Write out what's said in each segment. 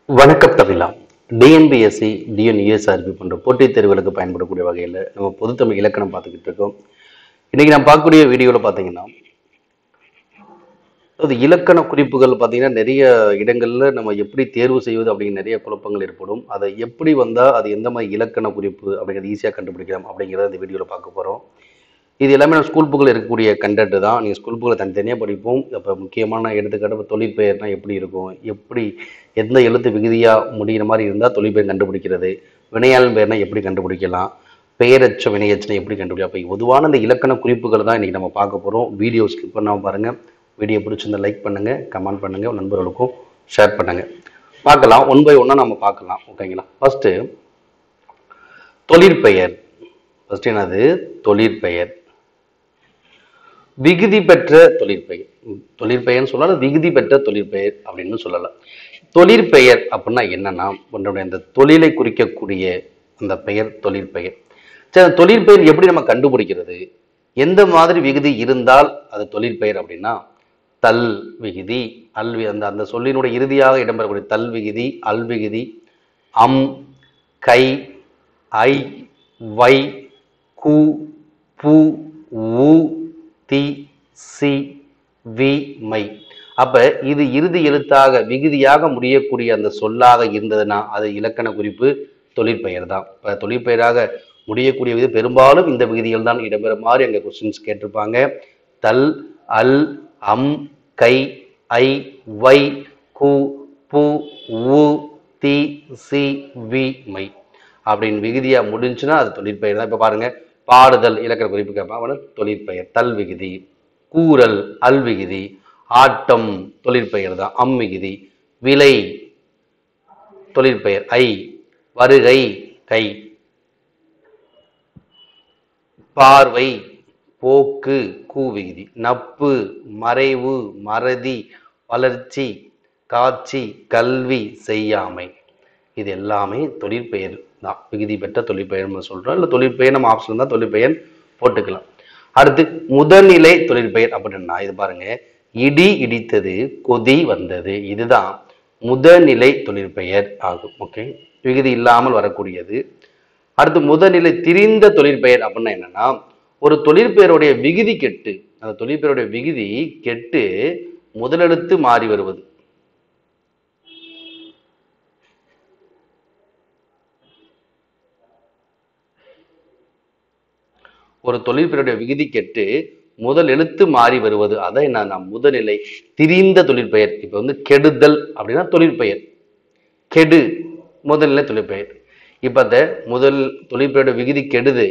வணக்கம் தமிழா TNPSC TNUSRB போன்ற போட்டித் தேர்வுகளுக்கு பயன்படக்கூடிய வகையில் நம்ம பொதுத்தமிழ் இலக்கணம் பார்த்துக்கிட்டு இருக்கோம் இன்னைக்கு நான் பார்க்கக்கூடிய வீடியோவில் பார்த்தீங்கன்னா அது இலக்கண குறிப்புகள் பார்த்தீங்கன்னா நிறைய இடங்களில் நம்ம எப்படி தேர்வு செய்வது அப்படிங்கிற நிறைய குழப்பங்கள் ஏற்படும் அதை எப்படி வந்தால் அது எந்த மாதிரி இலக்கண குறிப்பு அப்படிங்கிறது ஈஸியாக கண்டுபிடிக்கலாம் அப்படிங்கிறத இந்த வீடியோவில் பார்க்க போகிறோம் இது எல்லாமே நம்ம ஸ்கூல் புக்கில் இருக்கக்கூடிய கண்டென்ட் தான் நீங்கள் ஸ்கூல் புக்கில் தனித்தனியாக படிப்போம் இப்போ முக்கியமான எடுத்துக்காட்டு இப்போ தொழிற்பெயர்னா எப்படி இருக்கும் எப்படி எந்த எழுத்து விகுதியாக முடிகிற மாதிரி இருந்தால் தொழிற்பெயர் கண்டுபிடிக்கிறது வினையாளன் பெயர்னா எப்படி கண்டுபிடிக்கலாம் பெயரச்ச வினையச்சனை எப்படி கண்டுபிடிக்கலாம் அப்போ பொதுவான இந்த இலக்கண குறிப்புகள் தான் இன்றைக்கி நம்ம பார்க்க போகிறோம் வீடியோ ஸ்கிப் பண்ணாமல் பாருங்கள் வீடியோ பிடிச்சிருந்தா லைக் பண்ணுங்கள் கமெண்ட் பண்ணுங்கள் உங்கள் நண்பர்களுக்கும் ஷேர் பண்ணுங்கள் பார்க்கலாம் ஒன் பை ஒன்னாக நம்ம பார்க்கலாம் ஓகேங்களா ஃபஸ்ட்டு தொழிற்பெயர் ஃபஸ்ட்டு என்னது தொழிற்பெயர் விகுதி பெற்ற தொழிற்பெயர் ம், தொழிற்பெயர்னு சொல்லலாம் விகுதி பெற்ற தொழிற்பெயர் அப்படின்னு சொல்லலாம் தொழிற்பெயர் அப்படின்னா என்னன்னா உன்னுடைய அந்த தொழிலை குறிக்கக்கூடிய அந்த பெயர் தொழிற்பெயர் சரி அந்த தொழிற்பெயர் எப்படி நம்ம கண்டுபிடிக்கிறது எந்த மாதிரி விகுதி இருந்தால் அது தொழிற்பெயர் அப்படின்னா தல் விகுதி அல் வி- அந்த அந்த சொல்லினுடைய இறுதியாக இடம்பெறக்கூடிய தல் விகுதி அல் விகுதி அம் கை ஐ வை கு பு உ தி சி வி மை அப்ப இது இறுதி எழுத்தாக விகுதியாக முடியக்கூடிய அந்த சொல்லாக இருந்ததுன்னா அது இலக்கண குறிப்பு தொழிற்பெயர் தான் இப்போ தொழிற்பெயராக முடியக்கூடிய விது பெரும்பாலும் இந்த விகுதிகள் தான் இடம்பெற மாதிரி அங்கே கொஸ்டின்ஸ் கேட்டிருப்பாங்க தல் அல் அம் கை ஐ வை கு பு உ தி சி வி மை அப்படின்னு விகுதியா முடிஞ்சுன்னா அது தொழிற்பெயர் தான் இப்போ பாருங்க பாடுதல் இலக்கண குறிப்பு கேட்பாங்க தொழிற்பெயர் தல் விகுதி கூறல் அல் விகுதி ஆட்டம் தொழிற்பெயர் தான் அம் விகுதி விலை தொழிற்பெயர் ஐ வருகை கை பார்வை போக்கு கூ விகுதி நட்பு மறைவு மறதி வளர்ச்சி காட்சி கல்வி செய்யாமை இது எல்லாமே தொழிற்பெயர் தான் விகுதி பெற்ற தொழிற்பெயர் நம்ம சொல்றோம் இல்லை தொழிற்பெயர் நம்ம ஆப்ஷன் தான் தொழிற்பெயர் போட்டுக்கலாம் அடுத்து முதல்நிலை தொழிற்பெயர் அப்படின்னா இது பாருங்க இடி இடித்தது கொதி வந்தது இதுதான் முதல்நிலை தொழிற்பெயர் ஆகும் ஓகே விகுதி இல்லாமல் வரக்கூடியது அடுத்து முதல்நிலை திரிந்த தொழிற்பெயர் அப்படின்னா என்னன்னா ஒரு தொழிற்பெயருடைய விகுதி கெட்டு அந்த தொழிற்பெயருடைய விகுதி கெட்டு முதலெழுத்து மாறி வருவது ஒரு தொழிற்பெயருடைய விகுதி கெட்டு முதல் எழுத்து மாறி வருவது அதான் என்னன்னா முதல்நிலை திரிந்த தொழிற்பெயர் இப்போ வந்து கெடுதல் அப்படின்னா தொழிற்பெயர் கெடு முதல்நிலை தொழிற்பெயர் இப்போ அந்த முதல் தொழிற்பெயருடைய விகுதி கெடுது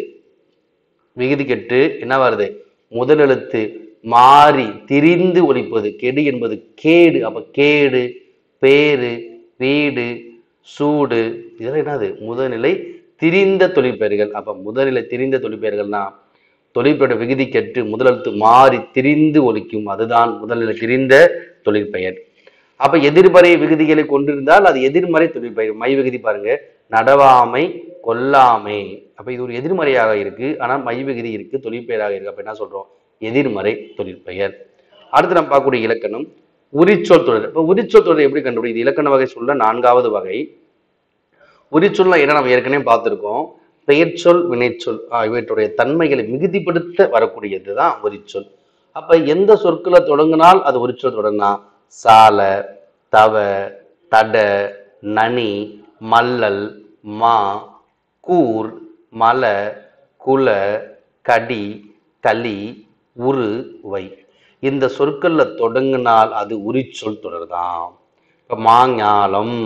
விகுதி கெட்டு என்ன வருது முதல் எழுத்து மாறி திரிந்து ஒலிப்பது கெடு என்பது கேடு அப்ப கேடு பேரு வீடு சூடு இதெல்லாம் என்னது முதல்நிலை திரிந்த தொழிற்பெயர்கள் அப்ப முதல்நிலை திரிந்த தொழிற்பெயர்கள்னா தொழிற்பெயர் விகுதி கெட்டு முதலெழுத்து மாறி திரிந்து ஒலிக்கும் அதுதான் முதல்நிலை திரிந்த தொழிற்பெயர் அப்ப எதிர்மறை விகுதிகளை கொண்டிருந்தால் அது எதிர்மறை தொழிற்பெயர் மை விகுதி பாருங்க நடவாமை கொல்லாமை அப்ப இது ஒரு எதிர்மறையாக இருக்கு ஆனா மை விகுதி இருக்கு தொழிற்பெயராக இருக்கு அப்ப என்ன சொல்றோம் எதிர்மறை தொழிற்பெயர் அடுத்து நம்ம பார்க்கக்கூடிய இலக்கணம் உரிச்சொல் தொடர் இப்ப உரிச்சொல் தொடர் எப்படி கண்டுபிடிக்குது இலக்கண வகை சொல்ல நான்காவது வகை உரிச்சொல்னா என்ன நம்ம ஏற்கனவே பார்த்திருக்கோம் பெயர்ச்சொல் வினைச்சொல் ஆஹ் இவற்றுடைய தன்மைகளை மிகுதிப்படுத்த வரக்கூடியது தான் உரிச்சொல் அப்ப எந்த சொற்களை தொடங்கினால் அது உரிச்சொல் தொடங்கினா சால தவ தட நனி மல்லல் மா கூர் மல குல கடி களி உரு வை இந்த சொற்கள்ல தொடங்கினால் அது உரிச்சொல் தொடர்தான் இப்ப மாஞாலம்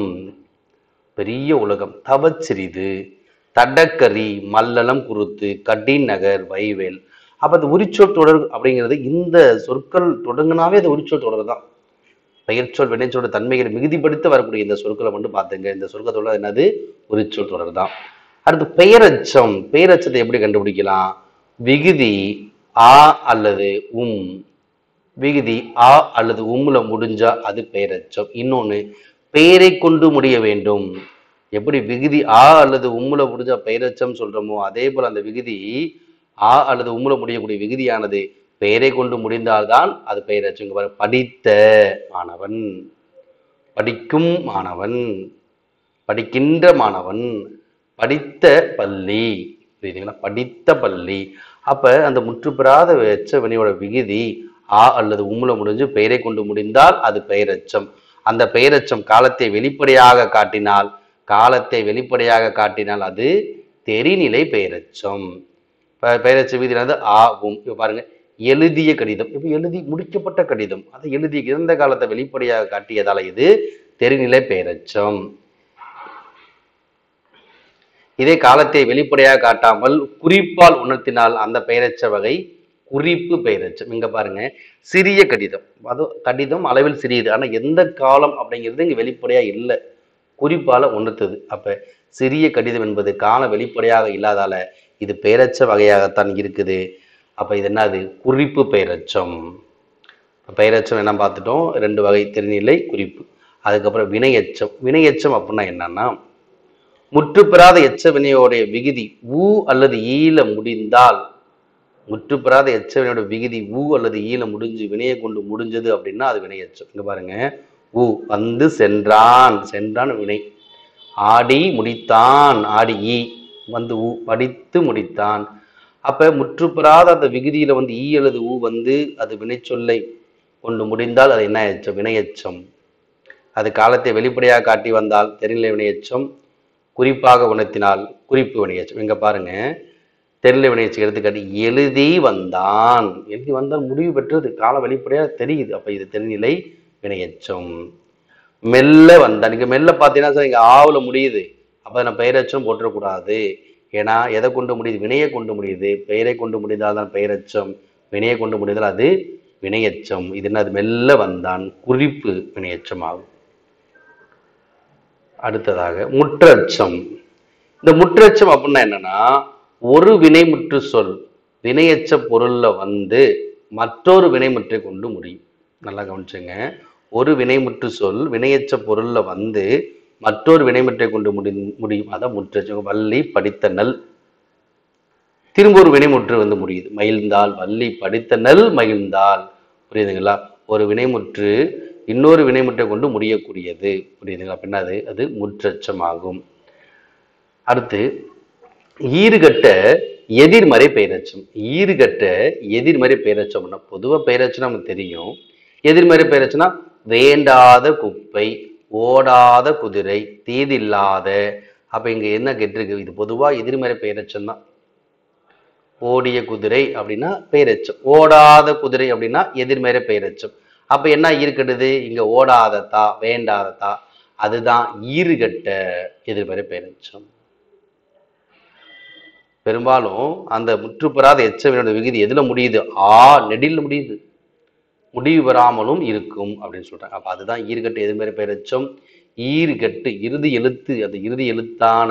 பெரிய உலகம் தவச்சிறிது தடக்கரி மல்லலம் குருத்து கடிநகர் வைவேல் அப்ப அது உரிச்சொல் தொடர் அப்படிங்கிறது இந்த சொற்கள் தொடங்கினாவே அது உரிச்சொல் தொடர் தான் பெயர்ச்சொல் வினைச்சொல் தன்மைகளை மிகுதிப்படுத்த வரக்கூடிய இந்த சொற்களை மட்டும் பார்த்துங்க இந்த சொற்கள் தொடர் என்னது உரிச்சொல் தொடர் தான் அடுத்து பெயரச்சம் பெயரச்சத்தை எப்படி கண்டுபிடிக்கலாம் விகுதி ஆ அல்லது உம் விகுதி ஆ அல்லது உம்ல முடிஞ்சா அது பெயரச்சம் இன்னொன்னு பெயரை கொண்டு முடிய வேண்டும் எப்படி விகுதி ஆ அல்லது உம்முல முடிஞ்சா பெயரச்சம் சொல்றோமோ அதே போல அந்த விகுதி ஆ அல்லது உம்முல முடியக்கூடிய விகுதியானது பெயரை கொண்டு முடிந்தால்தான் அது பெயரச்சம் இங்க பாருங்க, படித்த மாணவன் படிக்கும் மாணவன் படிக்கின்ற மாணவன் படித்த பள்ளி புரியுதுங்களா படித்த பள்ளி அப்ப அந்த முற்றுப்பெறாத எச்ச வினையோட விகுதி ஆ அல்லது உம்முல முடிஞ்சு பெயரை கொண்டு முடிந்தால் அது பெயரெச்சம் அந்த பெயரெச்சம் காலத்தை வெளிப்படையாக காட்டினால் காலத்தை வெளிப்படையாக காட்டினால் அது தெரிநிலை பெயரெச்சம் பெ- பெயரெச்ச விகுதியானது ஆ உம் இப்ப பாருங்க எழுதிய கடிதம் இப்ப எழுதி முடிக்கப்பட்ட கடிதம் அதை எழுதி இறந்த காலத்தை வெளிப்படையாக காட்டியதால இது தெரிநிலை பெயரெச்சம் இதே காலத்தை வெளிப்படையாக காட்டாமல் குறிப்பால் உணர்த்தினால் அந்த பெயரச்ச வகை குறிப்பு பெயரச்சம் இங்க பாருங்க சிறிய கடிதம் அது கடிதம் அளவில் சிறியது ஆனா எந்த காலம் அப்படிங்கிறது இங்க வெளிப்படையா இல்லை குறிப்பால உணர்த்துது அப்ப சிறிய கடிதம் என்பது கால வெளிப்படையாக இல்லாதால இது பெயரச்ச வகையாகத்தான் இருக்குது அப்ப இது என்னது குறிப்பு பெயரச்சம் பெயரச்சம் என்ன பார்த்துட்டோம் ரெண்டு வகை திருநிலை குறிப்பு அதுக்கப்புறம் வினையச்சம் வினையச்சம் அப்படின்னா என்னன்னா முற்றுப்பெறாத எச்ச வினையோடைய விகுதி ஊ அல்லது ஈல முடிந்தால் முற்றுப்பெறாத எச்ச வினையோட விகுதி ஊ அல்லது ஈல முடிஞ்சு வினையை கொண்டு முடிஞ்சது அப்படின்னா அது வினையச்சம் இங்க பாருங்க ஊ வந்து சென்றான் சென்றான் வினை ஆடி முடித்தான் ஆடி ஈ வந்து ஊ படித்து முடித்தான் அப்ப முற்றுப்பெறாத அந்த விகுதியில வந்து ஈ அல்லது ஊ வந்து அது வினைச்சொல்லை கொண்டு முடிந்தால் அது என்ன எச்சம் வினையச்சம் அது காலத்தை வெளிப்படையாக காட்டி வந்தால் தெரிநிலை வினையச்சம் குறிப்பாக உணர்த்தினால் குறிப்பு வினையச்சம் இங்க பாருங்க தெரிநிலை வினையச்சம் எடுத்துக்காட்டு எழுதி வந்தான் எழுதி வந்தால் முடிவு பெற்றது காலம் வெளிப்படையாக தெரியுது அப்ப இது தெரிநிலை வினையச்சம் மெல்ல வந்தான் இங்க மெல்ல பார்த்தீங்கன்னா சார் இங்க ஆவுல முடியுது அப்ப நான் பெயரச்சம் போட்டுறக்கூடாது ஏன்னா எதை கொண்டு முடியுது வினையை கொண்டு முடியுது பெயரை கொண்டு முடிந்தால் தான் பெயரச்சம் வினையை கொண்டு முடிந்தால் அது வினையச்சம் இது என்ன அது மெல்ல வந்தான் குறிப்பு வினையச்சம் ஆகும் அடுத்ததாக முற்றச்சம் இந்த முற்றச்சம் அப்படின்னா என்னன்னா ஒரு வினைமுற்று சொல் வினையச்ச பொருள்ல வந்து மற்றொரு வினைமுற்றை கொண்டு முடியும் நல்லா கவனிச்சுங்க ஒரு வினைமுற்று சொல் வினையச்ச பொருள்ல வந்து மற்றொரு வினைமுற்றை கொண்டு முடி முடியும் அதான் முற்றச்சம் வள்ளி படித்த நல் திரும்ப ஒரு வினைமுற்று வந்து முடியுது மகிழ்ந்தால் வள்ளி படித்த நல் மகிழ்ந்தால் புரியுதுங்களா ஒரு வினைமுற்று இன்னொரு வினைமுற்றை கொண்டு முடியக்கூடியது புரியுதுங்களா அப்படின்னா அது அது முற்றச்சமாகும் அடுத்து ஈறுகட்ட எதிர்மறை பெயரச்சம் ஈறுகட்ட எதிர்மறை பெயரச்சம்னா பொதுவாக பெயரச்சம் நமக்கு தெரியும் எதிர்மறை பெயரச்சம்னா வேண்டாத குப்பை ஓடாத குதிரை தீதில்லாத அப்ப இங்க என்ன கெட்டிருக்கு இது பொதுவா எதிர்மறை பெயரச்சம் தான் ஓடிய குதிரை அப்படின்னா பெயரச்சம் ஓடாத குதிரை அப்படின்னா எதிர்மறை பெயரச்சம் அப்ப என்ன ஈர்க்கடுது இங்க ஓடாததா வேண்டாததா அதுதான் ஈறுகட்ட எதிர்மறை பெயரச்சம் பெரும்பாலும் அந்த முற்றுப்பெறாத எச்சவினோட விகுதி எதுல முடியுது ஆ நெடில் முடியுது முடிவு பெறாமலும் இருக்கும் அப்படின்னு சொல்றாங்க அப்ப அதுதான் ஈறுகட்டு எதிர்மறை பெயரச்சம் ஈறுகட்டு இறுதி எழுத்து அந்த இறுதி எழுத்தான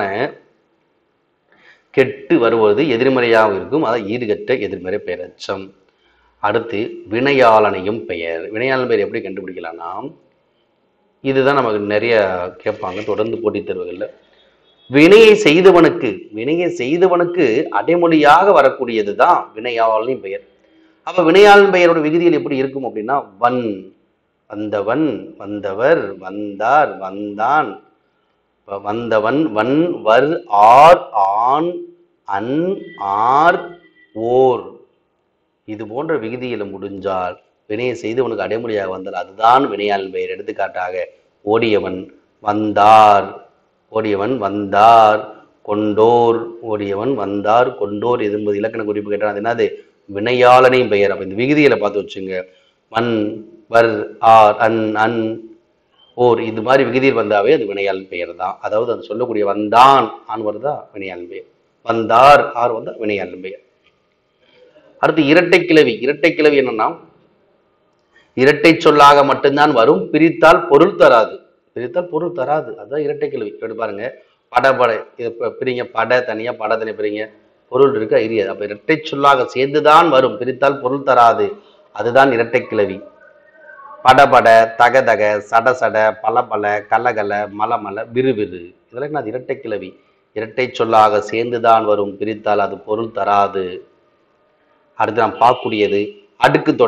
கெட்டு வருவது எதிர்மறையாக இருக்கும் அதான் ஈடுகட்ட எதிர்மறை பெயரச்சம் அடுத்து வினையாளனையும் பெயர் வினையாளன் பெயர் எப்படி கண்டுபிடிக்கலாம்னா இதுதான் நமக்கு நிறைய கேட்பாங்க தொடர்ந்து போட்டித் தேர்வுகள்ல வினையை செய்தவனுக்கு வினையை செய்தவனுக்கு அடைமொழியாக வரக்கூடியது தான் வினையாளனின் பெயர் அப்ப வினையாளன் பெயரோட விகுதிகள் எப்படி இருக்கும் அப்படின்னா வன் வந்தவன் வந்தவர் வந்தார் வந்தான் வ- வந்தவன் வன் வர் ஆர் ஆண் அன் ஆர் ஓர் இது போன்ற விகுதியில முடிஞ்சால் வினையை செய்தவனுக்கு அடைமொழியாக வந்தால் அதுதான் வினையாளன் பெயர் எடுத்துக்காட்டாக ஓடியவன் வந்தார் ஓடியவன் வந்தார் கொண்டோர் ஓடியவன் வந்தார் கொண்டோர் இது என்பது இலக்கண குறிப்பு கேட்டால் அது என்னது வினையாளனையும் பெயர் அப்ப இந்த விகுதியில பார்த்து வச்சுங்க மண் வர் ஆர் அன் அன் ஓர் இது மாதிரி விகுதியில் வந்தாவே அது வினையாளன் பெயர் தான் அதாவது அது சொல்லக்கூடிய வந்தான் ஆண் வருதா வினையாளன் பெயர் வந்தார் ஆர் வந்தா வினையாளன் பெயர் அடுத்து இரட்டை கிளவி இரட்டை கிளவி என்னன்னா இரட்டை சொல்லாக மட்டும்தான் வரும் பிரித்தால் பொருள் தராது பிரித்தால் பொருள் தராது அதுதான் இரட்டை கிளவி இப்ப பாருங்க பட பட இது இப்ப பிரிங்க பட தனியா பட தனியா பிரிங்க பொருள் இருக்கு ஐரியாது அப்ப இரட்டை சொல்லாக சேர்ந்துதான் வரும் பிரித்தால் பொருள் தராது அதுதான் இரட்டை கிளவி படபட தகதக சடசட பலபல கலகல மலமல விறுவிறு இதெல்லாம் என்ன அது இரட்டை கிளவி இரட்டை சொல்லாக சேர்ந்துதான் வரும் பிரித்தால் அது பொருள் தராது அடுத்து நாம் பார்க்கக்கூடியது அடுக்கு தொடர்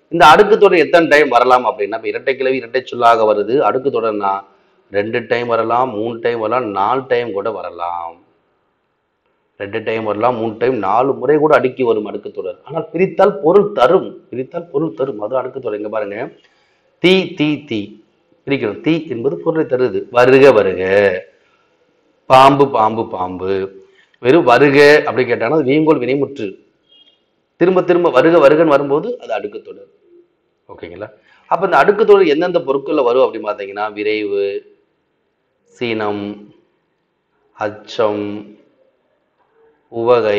இந்த அடுக்கு தொடர் எத்தனை டைம் வரலாம் அப்படின்னா இப்போ இரட்டை கிளவி இரட்டை சொல்லாக வருது அடுக்கு தொடர்னா ரெண்டு டைம் வரலாம் மூணு டைம் வரலாம் நாலு டைம் கூட வரலாம் ரெண்டு டைம் வரலாம் மூணு டைம் நாலு முறை கூட அடுக்கி வரும் அடுக்கு தொடர் ஆனால் பிரித்தால் பொருள் தரும் பிரித்தால் பொருள் தரும் அது அடுக்கு தொடர் இங்க பாருங்க தீ தீ தீ பிரிக்கணும் தீ என்பது பொருளை தருது வருக வருக பாம்பு பாம்பு பாம்பு வெறும் வருக அப்படி கேட்டாங்கன்னா அது வீங்கோல் வினைமுற்று திரும்ப திரும்ப வருக வருகன்னு வரும்போது அது அடுக்கு தொடர் ஓகேங்களா அப்ப இந்த அடுக்கு தொடர் எந்தெந்த பொருட்கள்ல வரும் அப்படின்னு பார்த்தீங்கன்னா விரைவு சீனம் அச்சம் உவகை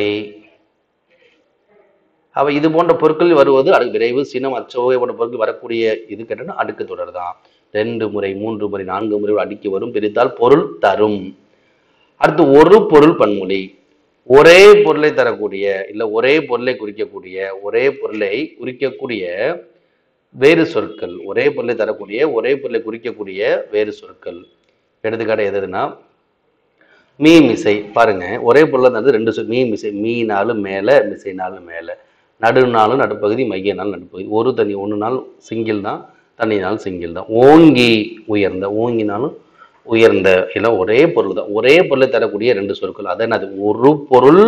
அப்ப இது போன்ற பொருட்கள் வருவது அடுக்கு விரைவு சினம் அச்சோகை போன்ற பொருட்கள் வரக்கூடிய இது கேட்டோம்னா அடுக்கு தொடர் தான் ரெண்டு முறை மூன்று முறை நான்கு முறை அடுக்கி வரும் பிரித்தால் பொருள் தரும் அடுத்து ஒரு பொருள் பன்மொழி ஒரே பொருளை தரக்கூடிய இல்ல ஒரே பொருளை குறிக்கக்கூடிய ஒரே பொருளை குறிக்கக்கூடிய வேறு சொற்கள் ஒரே பொருளை தரக்கூடிய ஒரே பொருளை குறிக்கக்கூடிய வேறு சொற்கள் எடுத்துக்காட்டு எதுனா மீ மிசை பாருங்க ஒரே பொருளை தந்தது ரெண்டு சொல் மீ மிசை மீனாலும் மேல மிசைனாலும் மேல நடுநாளும் நடுப்பகுதி மையனாலும் நடுப்பகுதி ஒரு தனி ஒன்று நாள் சிங்கிள் தான் தனினாலும் சிங்கிள் தான் ஓங்கி உயர்ந்த ஓங்கினாலும் உயர்ந்த இல்லை ஒரே பொருள் தான் ஒரே பொருளை தரக்கூடிய ரெண்டு சொற்கள் அது என்னது ஒரு பொருள்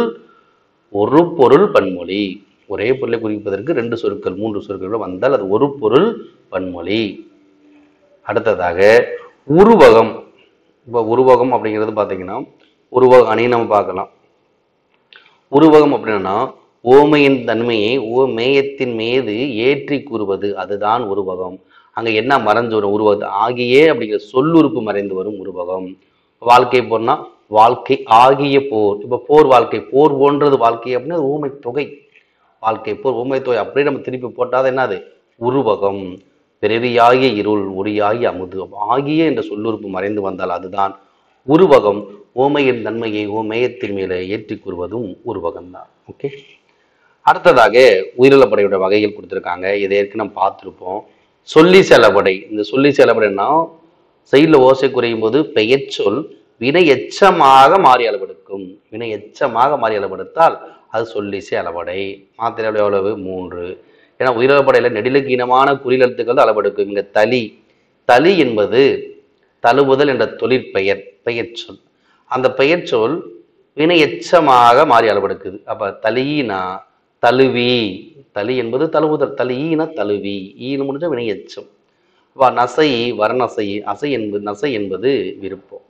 ஒரு பொருள் பன்மொழி ஒரே பொருளை குறிப்பதற்கு ரெண்டு சொற்கள் மூன்று சொற்கள் வந்தால் அது ஒரு பொருள் பன்மொழி அடுத்ததாக உருவகம் இப்போ உருவகம் அப்படிங்கிறது பார்த்தீங்கன்னா உருவக அணியை நம்ம பார்க்கலாம் உருவகம் அப்படின்னா ஓமையின் தன்மையை ஓ மேயத்தின் மீது ஏற்றி கூறுவது அதுதான் உருவகம் அங்க என்ன மறைஞ்சு வரும் உருவகம் ஆகியே அப்படிங்கிற சொல்லுறுப்பு மறைந்து வரும் உருவகம் வாழ்க்கை போர்னா வாழ்க்கை ஆகிய போர் இப்ப போர் வாழ்க்கை போர் போன்றது வாழ்க்கை அப்படின்னா அது ஊமை தொகை வாழ்க்கை போர் ஊமை தொகை அப்படியே நம்ம திருப்பி போட்டாதான் என்னது உருவகம் பிறவியாகிய இருள் ஒளியாகிய அமுது ஆகிய என்ற சொல்லுறுப்பு மறைந்து வந்தால் அதுதான் உருவகம் ஓமையின் தன்மையை ஓமேயத்தின் மேலே ஏற்றி கூறுவதும் உருவகம் தான் ஓகே அடுத்ததாக உயிரிழப்படையோட வகைகள் கொடுத்துருக்காங்க இதை ஏற்கனவே நம்ம பார்த்துருப்போம் சொல்லி செலவடை இந்த சொல்லி செலவடைனா செயலில் ஓசை குறையும் போது பெயர்ச்சொல் வினை எச்சமாக மாறி அளவெடுக்கும் வினை எச்சமாக மாறி அளவெடுத்தால் அது சொல்லிசை அளவடை மாத்திரை அளவு எவ்வளவு மூன்று ஏன்னா உயிரிழப்படையில் நெடிலுக்கு இனமான குறிலெழுத்துக்கள் தான் அளவெடுக்கும் இங்க தளி தளி என்பது தழுவுதல் என்ற தொழிற்பெயர் பெயர்ச்சொல் அந்த பெயர்ச்சொல் வினை எச்சமாக மாறி அளவெடுக்குது அப்ப தலியினா தழுவி தளி என்பது தழுவுதல் தலியினா தழுவி ஈனு முடிஞ்ச வினை எச்சம் அப்ப நசை வரநசை அசை என்பது நசை என்பது விருப்பம்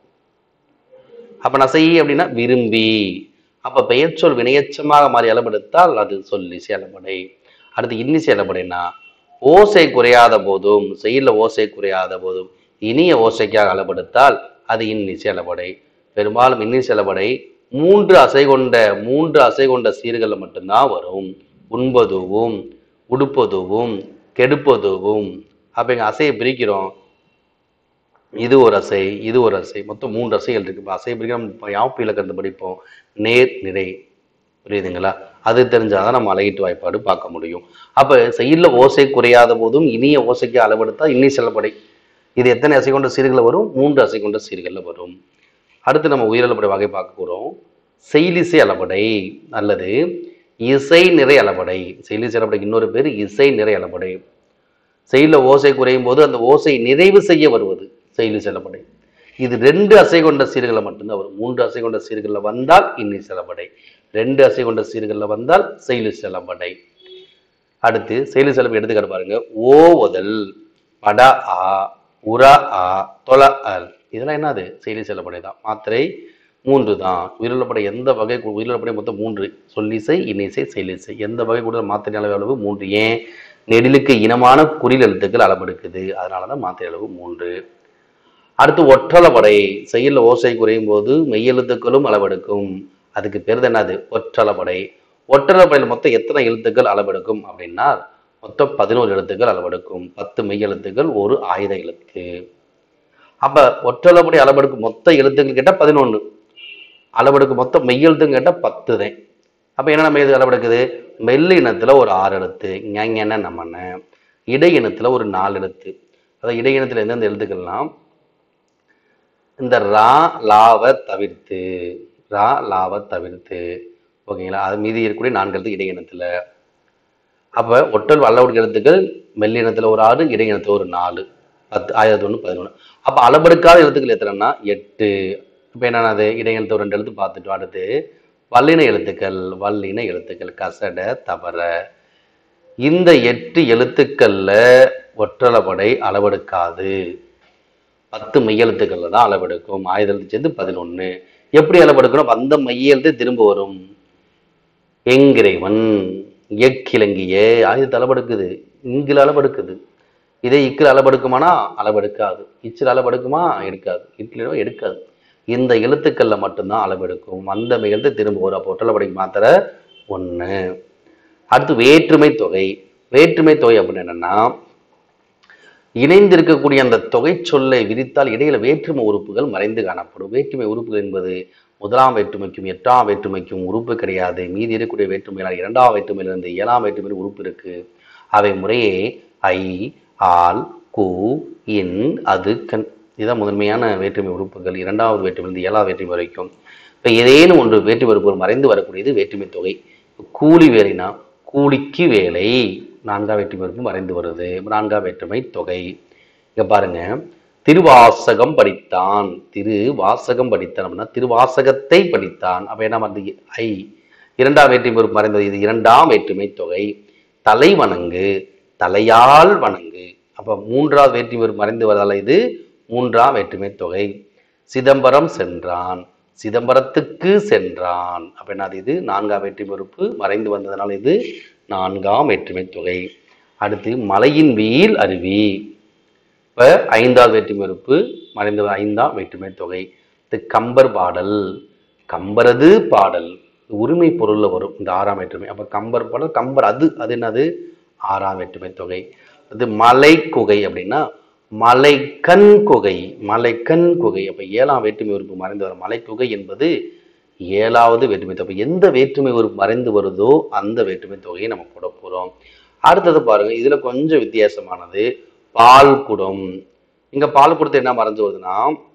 அப்ப நசை அப்படின்னா விரும்பி அப்ப பெயர்ச்சொல் வினையச்சமாக மாறி அளவெடுத்தால் அது சொல்லி சேலப்படை அடுத்து இன்னி சேலப்படைனா ஓசை குறையாத போதும் செயல்ல ஓசை குறையாத போதும் இனிய ஓசைக்காக அளவெடுத்தால் அது இன்னி சேலப்படை பெரும்பாலும் இன்னி சேலப்படை மூன்று அசை கொண்ட மூன்று அசை கொண்ட சீர்களில் மட்டும்தான் வரும் உண்பதுவும் உடுப்பதுவும் கெடுப்பதுவும் அப்ப இங்க அசையை பிரிக்கிறோம் இது ஒரு அசை இது ஒரு அசை மொத்தம் மூன்று அசைகள் இருக்கு இப்போ அசை பிரிக்க நம்ம யாப்பு இலக்கணத்தை படிப்போம் நேர் நிறை புரியுதுங்களா அது தெரிஞ்சாதான் நம்ம அழகிட்டு வாய்ப்பாடு பார்க்க முடியும் அப்ப செயல்ல ஓசை குறையாத போதும் இனிய ஓசைக்கு அளவெடுத்தா இன்னி செல்லப்படை இது எத்தனை அசை கொண்ட சீர்களில் வரும் மூன்று அசை கொண்ட சீர்களில் வரும் அடுத்து நம்ம உயிரிழப்படை வகை பார்க்க போறோம் செயலிசை அளபடை அல்லது இசை நிறை அளபடை செயலிசை அளபடைக்கு இன்னொரு பேர் இசை நிறை அளபடை செயல ஓசை குறையும் போது அந்த ஓசை நிறைவு செய்ய வருவது செயலி செல்லப்படை இது ரெண்டு அசை கொண்ட சீர்களை மட்டும்தான் வரும் மூன்று அசை கொண்ட சீர்களில் வந்தால் இன்னி செல்லப்படை ரெண்டு அசை கொண்ட சீர்களில் வந்தால் செயலி செல்லப்படை அடுத்து செயலி செலவு எடுத்துக்காட்டு பாருங்க ஓ ஒதல் பட ஆ உர ஆ தொல அல் இதெல்லாம் என்னது செயலி செல்லப்படை தான் மாத்திரை மூன்று தான் உயிரிழப்படை எந்த வகை கு- உயிரிழப்படை மொத்தம் மூன்று சொல்லிசை இன்னிசை செயலிசை எந்த வகை கூட மாத்திரை அளவு அளவு மூன்று ஏன் நெடிலுக்கு இனமான குறில் எழுத்துக்கள் அளவெடுக்குது அதனால தான் மாத்திரை அளவு மூன்று அடுத்து ஒற்றளபடை செயல்ல ஓசை குறையும் போது மெய்யெழுத்துக்களும் அளவெடுக்கும் அதுக்கு பேர் தான் என்னது ஒற்றளபடை ஒற்றளபடையில் மொத்தம் எத்தனை எழுத்துக்கள் அளவெடுக்கும் அப்படின்னா மொத்தம் பதினோரு எழுத்துக்கள் அளவெடுக்கும் பத்து மெய் எழுத்துக்கள் ஒரு ஆயுத எழுத்து அப்ப ஒற்றளபடி அளவெடுக்கும் மொத்த எழுத்துக்கள் கேட்டால் பதினொன்று அளவெடுக்கும் மொத்தம் மெய் எழுத்துன்னு கேட்டால் பத்து தான் அப்போ என்ன நம்ம எது அளவெடுக்குது மெல்லு இனத்துல ஒரு ஆறு எழுத்து ஞான நம்மன இடை இனத்துல ஒரு நாலு எழுத்து அதாவது இடை இனத்துல எந்தெந்த எழுத்துக்கள்லாம் இந்த ரா லாவை தவிர்த்து ரா லாவை தவிர்த்து ஓகேங்களா அது மீதி இருக்கக்கூடிய நான்கு எழுத்து இடை இனத்துல அப்ப ஒட்டல் அளவெடுக்க எழுத்துக்கள் மெல்லினத்துல ஒரு ஆறு இடையினத்துல ஒரு நாலு பத்து ஆயிரத்தி ஒன்று பதினொன்று அப்ப அளவெடுக்காத எழுத்துக்கள் எத்தனைன்னா எட்டு இப்ப என்னது இடையினத்தை ஒரு ரெண்டு எழுத்து பார்த்துட்டோம் அடுத்து வல்லின எழுத்துக்கள் வல்லின எழுத்துக்கள் கசட தவற இந்த எட்டு எழுத்துக்கள்ல ஒற்றளபடை அளவெடுக்காது பத்து மையெழுத்துக்கள்ல தான் அளவெடுக்கும் ஆயுத எழுத்து சேர்ந்து பதினொன்னு எப்படி அளவெடுக்கணும் அப்ப அந்த மையெழுத்து திரும்ப வரும் எங்கிறைவன் எக்கிழங்கிய ஆயுதத்தை அளவெடுக்குது இங்கில் அளவெடுக்குது இதே இக்கில் அளவெடுக்குமானா அளவெடுக்காது இச்சில் அளவெடுக்குமா எடுக்காது இட்லியோ எடுக்காது இந்த எழுத்துக்கள்ல மட்டும்தான் அளவெடுக்கும் அந்த மையெழுத்து திரும்ப வரும் அப்போ ஒற்றளபடிக்கு மாத்திர ஒண்ணு அடுத்து வேற்றுமை தொகை வேற்றுமை தொகை அப்படின்னு என்னன்னா இணைந்திருக்கக்கூடிய அந்த தொகை சொல்லை விரித்தால் இடையில வேற்றுமை உறுப்புகள் மறைந்து காணப்படும் வேற்றுமை உறுப்புகள் என்பது முதலாம் வேற்றுமைக்கும் எட்டாம் வேற்றுமைக்கும் உறுப்பு கிடையாது மீதி இருக்கக்கூடிய வேற்றுமையால் இரண்டாம் வேற்றுமையிலிருந்து ஏழாம் வேற்றுமையில் உறுப்பு இருக்கு அவை முறையே ஐ ஆல் கு இன் அது கண் இதுதான் முதன்மையான வேற்றுமை உறுப்புகள் இரண்டாவது வேற்றுமையிலிருந்து ஏழாவது வேற்றுமை வரைக்கும் இப்போ ஏதேனும் ஒன்று வேற்றுமை உறுப்புகள் மறைந்து வரக்கூடியது வேற்றுமை தொகை கூலி வேலைனா கூலிக்கு வேலை நான்காம் வேற்றுமை உறுப்பு மறைந்து வருது நான்காம் வேற்றுமை தொகை இங்க பாருங்க திருவாசகம் படித்தான் திரு வாசகம் படித்தான் அப்படின்னா திருவாசகத்தை படித்தான் அப்ப என்ன வந்து ஐ இரண்டாம் வேற்றுமை உறுப்பு மறைந்தது இது இரண்டாம் வேற்றுமை தொகை தலை வணங்கு தலையால் வணங்கு அப்ப மூன்றாவது வேற்றுமை உறுப்பு மறைந்து வருதால இது மூன்றாம் வேற்றுமை தொகை சிதம்பரம் சென்றான் சிதம்பரத்துக்கு சென்றான் அப்ப என்னது இது நான்காம் வேற்றுமை உறுப்பு மறைந்து வந்ததனால இது நான்காம் வேற்றுமை தொகை அடுத்து மலையின் வீல் அருவி இப்ப ஐந்தாவது வேற்றுமை உறுப்பு மறைந்து வ- ஐந்தாம் வேற்றுமை தொகை இது கம்பர் பாடல் கம்பரது பாடல் இது உரிமை பொருள்ல வரும் இந்த ஆறாம் வேற்றுமை அப்ப கம்பர் பாடல் கம்பர் அது அது என்னது ஆறாம் வேற்றுமை தொகை அது மலை குகை அப்படின்னா மலைக்கண் குகை மலைக்கண் குகை அப்ப ஏழாம் வேற்றுமை உறுப்பு மறைந்து வரும் மலைக்குகை என்பது ஏழாவது வேற்றுமை தொகை எந்த வேற்றுமை உறுப்பு மறைந்து வருதோ அந்த வேற்றுமை தொகையை நம்ம போட போறோம் அடுத்தது பாருங்க இதுல கொஞ்சம் வித்தியாசமானது பால் குடம் இங்க பால் குடத்தை என்ன மறைஞ்சு வருதுன்னா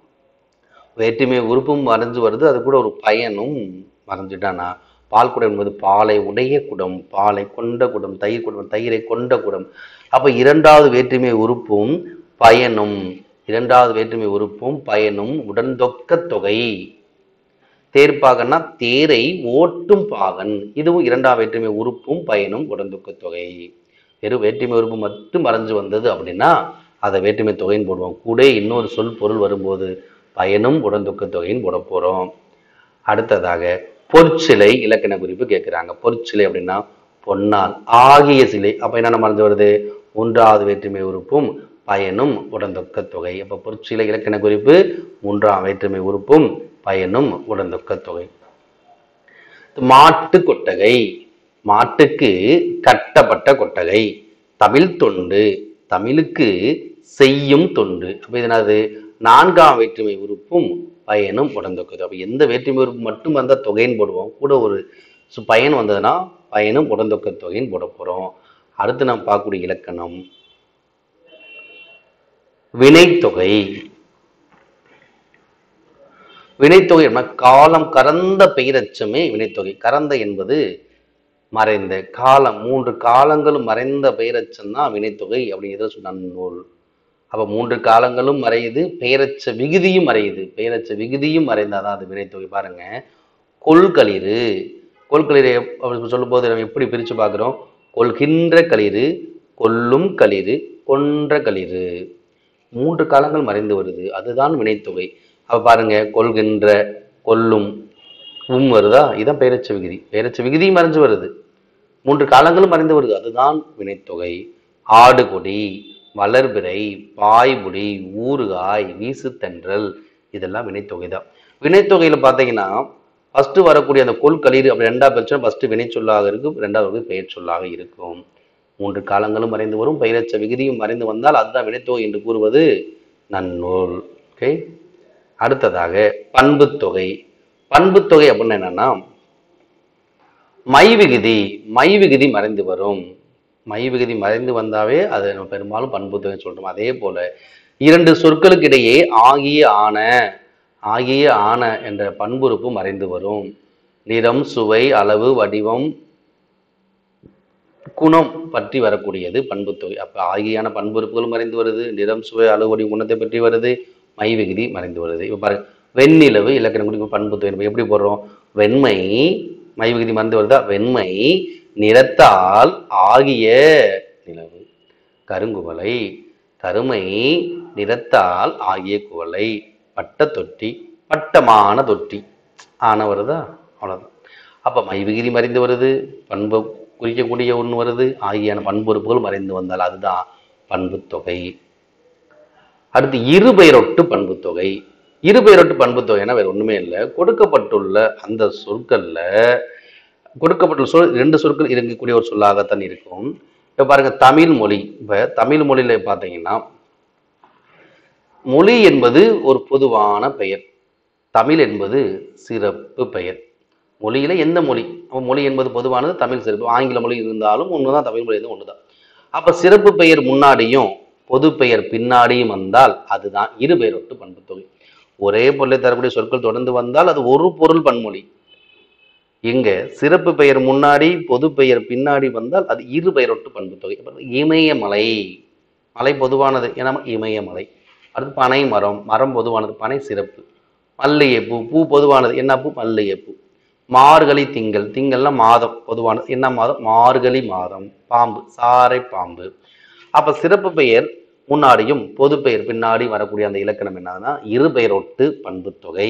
வேற்றுமை உறுப்பும் மறைஞ்சு வருது அது கூட ஒரு பயனும் மறைஞ்சிட்டானா பால் குடம் என்பது பாலை உடைய குடம் பாலை கொண்ட குடம் தயிர் குடம் தயிரை கொண்ட குடம் அப்ப இரண்டாவது வேற்றுமை உறுப்பும் பயனும் இரண்டாவது வேற்றுமை உறுப்பும் பயனும் உடன்தொக்க தொகை தேர்ப்பாகன்னா தேரை ஓட்டும் பாகன் இதுவும் இரண்டாம் வேற்றுமை உறுப்பும் பயனும் உடன்தொக்க தொகை வெறும் வேற்றுமை உறுப்பு மட்டும் மறைஞ்சு வந்தது அப்படின்னா அதை வேற்றுமை தொகைன்னு போடுவோம் கூட இன்னொரு சொல் பொருள் வரும்போது பயனும் உடன்தொக்க தொகைன்னு போட போறோம் அடுத்ததாக பொற்சிலை இலக்கண குறிப்பு கேட்குறாங்க பொற்சிலை அப்படின்னா பொன்னால் ஆகிய சிலை அப்ப என்னென்ன மறைஞ்சு வருது மூன்றாவது வேற்றுமை உறுப்பும் பயனும் உடன்தொக்க தொகை அப்ப பொற்சிலை இலக்கண குறிப்பு மூன்றாம் வேற்றுமை உறுப்பும் பயனும் உடன்தொக்க தொகை மாட்டு கொட்டகை மாட்டுக்கு கட்டப்பட்ட கொட்டகை தமிழ் தொண்டு தமிழுக்கு செய்யும் தொண்டு அப்ப இது என்னது நான்காம் வேற்றுமை உறுப்பும் பயனும் உடன்தொக்கது அப்ப எந்த வேற்றுமை உறுப்பு மட்டும் வந்தா தொகைன்னு போடுவோம் கூட ஒரு சு- பயன் வந்ததுன்னா பயனும் உடன்தொக்க தொகைன்னு போட போறோம் அடுத்து நாம் பார்க்கக்கூடிய இலக்கணம் வினைத்தொகை வினைத்தொகை என்ன காலம் கறந்த பெயரச்சமே வினைத்தொகை கறந்த என்பது மறைந்த காலம் மூன்று காலங்களும் மறைந்த பெயரச்சம் தான் வினைத்தொகை அப்படிங்கிறத சொன்ன நூல் அப்ப மூன்று காலங்களும் மறையுது பெயரச்ச விகுதியும் மறையுது பெயரச்ச விகுதியும் மறைந்தாதான் அது வினைத்தொகை பாருங்க கொள்களிறு கொள்களிறு எப்- அப்படி சொல்லும்போது நம்ம எப்படி பிரிச்சு பார்க்கிறோம் கொள்கின்ற களிறு கொல்லும் களிறு கொன்ற களிறு மூன்று காலங்கள் மறைந்து வருது அதுதான் வினைத்தொகை அப்ப பாருங்க கொள்கின்ற கொல்லும் உம் வருதா இதான் பெயரச்ச விகுதி பெயரச்ச விகுதியும் மறைஞ்சு வருது மூன்று காலங்களும் மறைந்து வருது அதுதான் வினைத்தொகை ஆடுகொடி வளர்பிறை பாய்புடி ஊறுகாய் வீசுத்தென்றல் இதெல்லாம் வினைத்தொகை தான் வினைத்தொகையில பார்த்தீங்கன்னா ஃபர்ஸ்ட் வரக்கூடிய அந்த கொள்களிர் அப்படி ரெண்டாவது பிரச்சனை ஃபர்ஸ்ட் வினைச்சொல்லாக இருக்கும் ரெண்டாவது வந்து பெயர் சொல்லாக இருக்கும் மூன்று காலங்களும் மறைந்து வரும் பெயரச்ச விகுதியும் மறைந்து வந்தால் அதுதான் வினைத்தொகை என்று கூறுவது நன்னூல் ஓகே அடுத்ததாக பண்புத்தொகை பண்புத்தொகை அப்படின்னு என்னன்னா மை விகுதி மை விகுதி மறைந்து வரும் மை விகுதி மறைந்து வந்தாவே அது நம்ம பெரும்பாலும் பண்புத்தொகை சொல்றோம் அதே போல இரண்டு சொற்களுக்கு இடையே ஆகிய ஆன ஆகிய ஆன என்ற பண்புறுப்பு மறைந்து வரும் நிறம் சுவை அளவு வடிவம் குணம் பற்றி வரக்கூடியது பண்புத்தொகை அப்ப ஆகியான பண்புறுப்புகள் மறைந்து வருது நிறம் சுவை அளவுடைய குணத்தை பற்றி வருது மை விகுதி மறைந்து வருது இப்ப பாருங்க வெண்ணிலவு இலக்கணம் குறிப்பு பண்புத்தொகை நம்ம எப்படி போடுறோம் வெண்மை மை விகுதி மறைந்து வருதா வெண்மை நிறத்தால் ஆகிய நிலவு கருங்குவளை கருமை நிறத்தால் ஆகிய குவளை பட்ட தொட்டி பட்டமான தொட்டி ஆன வருதா அவ்வளவுதான் அப்ப மை விகுதி மறைந்து வருது பண்பு குறிக்கக்கூடிய ஒன்று வருது ஆகியான பண்புறுப்புகள் மறைந்து வந்தால் அதுதான் பண்புத் தொகை அடுத்து இருபெயரொட்டு பண்புத் தொகை இருபெயரொட்டு பண்புத் தொகைனா வேற ஒண்ணுமே இல்லை கொடுக்கப்பட்டுள்ள அந்த சொற்கள்ல கொடுக்கப்பட்டுள்ள சொல் ரெண்டு சொற்கள் இருக்கக்கூடிய ஒரு சொல்லாகத்தான் இருக்கும் இப்ப பாருங்க தமிழ் மொழி இப்ப தமிழ் மொழியில பார்த்தீங்கன்னா மொழி என்பது ஒரு பொதுவான பெயர் தமிழ் என்பது சிறப்பு பெயர் மொழியில எந்த மொழி அப்ப மொழி என்பது பொதுவானது தமிழ் சிறப்பு ஆங்கில மொழி இருந்தாலும் ஒண்ணுதான் தமிழ் மொழி இருந்தாலும் ஒண்ணுதான் அப்ப சிறப்பு பெயர் முன்னாடியும் பொது பெயர் பின்னாடியும் வந்தால் அதுதான் இரு பெயரொட்டு பண்புத் தொகை ஒரே பொருளை தரக்கூடிய சொற்கள் தொடர்ந்து வந்தால் அது ஒரு பொருள் பன்மொழி இங்க சிறப்பு பெயர் முன்னாடி பொது பெயர் பின்னாடி வந்தால் அது இரு பெயரொட்டு பண்புத் தொகை அப்புறம் இமயமலை மலை பொதுவானது ஏன்னா இமயமலை அடுத்து பனை மரம் மரம் பொதுவானது பனை சிறப்பு மல்லிகைப்பூ பூ பொதுவானது என்ன பூ மல்லிகைப்பூ மார்கழி திங்கள் திங்கள்னா மாதம் பொதுவானது என்ன மாதம் மார்கழி மாதம் பாம்பு சாரை பாம்பு அப்ப சிறப்பு பெயர் முன்னாடியும் பொது பெயர் பின்னாடி வரக்கூடிய அந்த இலக்கணம் என்னதுன்னா இரு பெயரொட்டு பண்புத் தொகை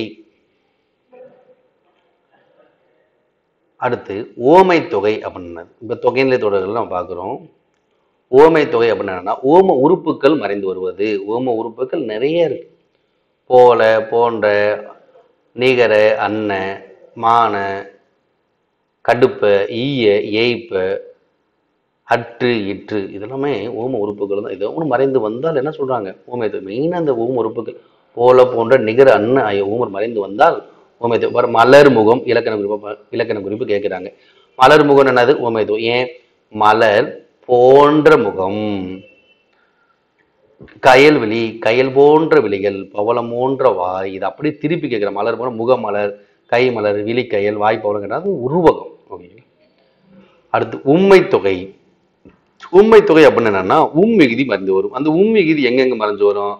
அடுத்து ஓமை தொகை அப்படின்னு இப்ப தொகைநிலை தொடர்கள் நம்ம பார்க்குறோம் ஓமை தொகை அப்படின்னு என்னன்னா ஓம உறுப்புகள் மறைந்து வருவது ஓம உறுப்புகள் நிறைய இருக்கு போல போன்ற நிகர அன்ன மான கடுப்ப ஈய ஏய்ப்ப அற்று இற்று இதெல்லாமே ஓம உறுப்புகள் தான் இது ஒன்று மறைந்து வந்தால் என்ன சொல்றாங்க ஓமை தொகை மெயினாக அந்த ஓம உறுப்புகள் போல போன்ற நிகர அன்ன ஆகிய ஓமர் மறைந்து வந்தால் ஓமை தொகை பாரு, மலர் முகம் இலக்கண குறிப்பு இலக்கண குறிப்பு கேட்குறாங்க மலர் முகம் என்னது ஓமை தொகை ஏன் மலர் போன்ற முகம் கயல் விழி கயல் போன்ற விழிகள் பவளம் போன்ற வாய் இது அப்படியே திருப்பி கேட்குற மலர் போன முகமலர் கை மலர் விழி கயல் வாய் பவளம் அது உருவகம் ஓகேங்களா அடுத்து உண்மை தொகை உண்மை தொகை அப்படின்னு என்னன்னா உம் விகுதி மறைந்து வரும் அந்த உம் விகுதி எங்கெங்க மறைஞ்சு வரும்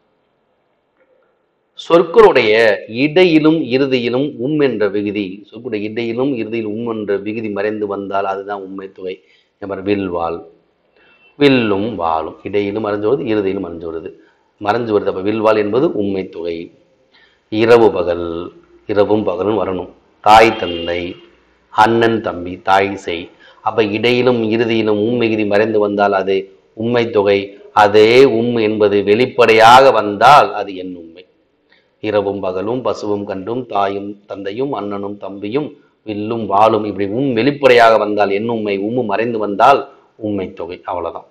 சொற்களுடைய இடையிலும் இறுதியிலும் உம் என்ற விகுதி சொற்களுடைய இடையிலும் இறுதியிலும் உம் என்ற விகுதி மறைந்து வந்தால் அதுதான் உண்மை தொகை அப்புறம் வில்வாள் வில்லும் வாளும் இடையிலும் மறைஞ்சு வருது இறுதியிலும் மறைஞ்சு வருது மறைஞ்சு வருது அப்ப வில்வாள் என்பது உண்மை தொகை இரவு பகல் இரவும் பகலும் வரணும் தாய் தந்தை அண்ணன் தம்பி தாய் செய் அப்ப இடையிலும் இறுதியிலும் உம் மிகுதி மறைந்து வந்தால் அது உண்மை தொகை அதே உம் என்பது வெளிப்படையாக வந்தால் அது என் உண்மை இரவும் பகலும் பசுவும் கண்டும் தாயும் தந்தையும் அண்ணனும் தம்பியும் வில்லும் வாளும் இப்படி உம் வெளிப்படையாக வந்தால் என் உண்மை உம்மு மறைந்து வந்தால் உண்மை தொகை அவ்வளவுதான்